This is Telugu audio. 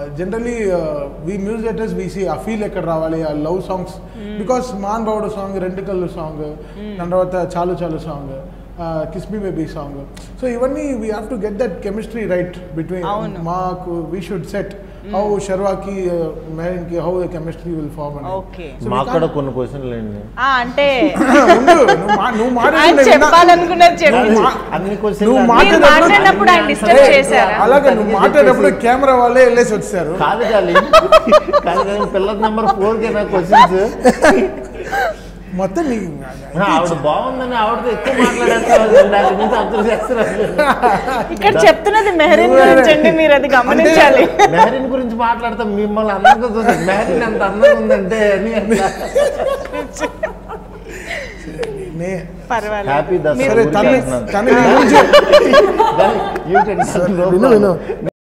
Generally we music directors we see ఆ ఫీల్ ఎక్కడ రావాలి ఆ లవ్ సాంగ్స్ బికాస్ మాన్ బావుడు సాంగ్ రెండు కళ్ళు సాంగ్ దాని తర్వాత చాలు చాలు song kiss me baby song so ఇవన్నీ we have to get that chemistry right between అవును. మాకు వీ షుడ్ సెట్ హౌ శర్వాకి మెహరీన్కి హౌ కెమిస్ట్రీ విల్ ఫార్మ్ అని ఓకే మాకు కూడా కొన్ని క్వశ్చన్లు అండి ఆ, అంటే ఉండు, నువ్వు మా- నువ్వు ఆయన మాట్లాడుతున్నా విన్నా. చెప్పాలనుకున్నది చెప్పి నువ్వు మా- అన్ని నువ్వు క్వశ్చన్లు మీరు మాట్లాడినప్పుడు ఆయన disturb అరే, చేశారా? అలాగే నువ్వు మాట్లాడేటప్పుడు కెమెరా వాళ్ళే వెళ్ళేసి వచ్చారు కాదు కాదు కాదు కాదు పిల్లల నెంబర్ ఫోర్ కి నా క్వశ్చన్స్ మొత్తం నీ ఆవిడ బాగుందని ఆవిడతో ఎక్కువ మాట్లాడేస్తారు దాని గురించి అబ్జర్వ్ చేస్తారు ఇక్కడ చెప్తున్నది మెహరీన్ గురించి అండి మీరు అది గమనించాలి మెహరీన్ గురించి మాట్లాడతాం మిమ్మల్ని అందంగా ఉంది మెహరీన్ ఎంత అందంగా ఉందంటే అని అట్లా. నే పర్వాలేదు హ్యాపీ దసరా సరే ఊరికే తను అంటున్నాను. తను నీ గురించి దాని- you can- విను విను